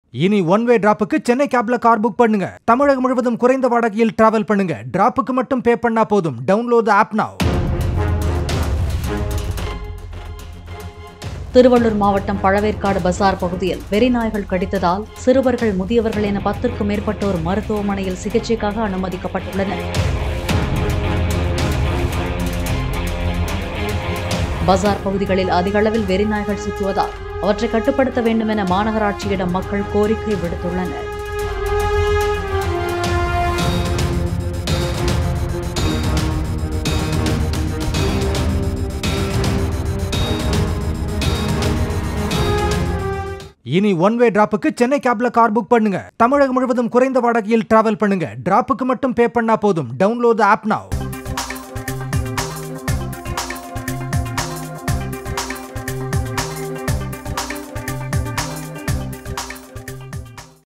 இனி one way டிராப்புக்கு Chennai கேப்ல car book பண்ணுங்க தமிழகம் முழுவதும் குறைந்த வாடகையில் டிராவல் பண்ணுங்க டிராப்புக்கு மட்டும் பே பண்ணா போதும் டவுன்லோட் ஆப் now திருவள்ளூர் மாவட்டம் பழவேற்காடு பசார் பகுதியில் வெறிநாய்கள் கடித்ததால் சிறுவர்கள் முதியவர்கள் என பத்திற்கும் மேற்பட்டோர் மருத்துவமனையில் சிகிச்சைக்காக அனுமதிக்கப்பட்டுள்ளனர் பசார் பகுதிகளில் அதிக அளவில் வெறிநாய்கள் சுற்றுவதால் அவற்றை கட்டுப்படுத்த வேண்டும் என மாநகராட்சியிடம் மக்கள் கோரிக்கை விடுத்துள்ளனர் இனி ஒன் வே டிராப்புக்கு சென்னை கேப்ல கார் புக் பண்ணுங்க தமிழகம் முழுவதும் குறைந்த வாடகையில் டிராவல் பண்ணுங்க டிராப்புக்கு மட்டும் பே பண்ணா போதும் டவுன்லோட் ஆப் now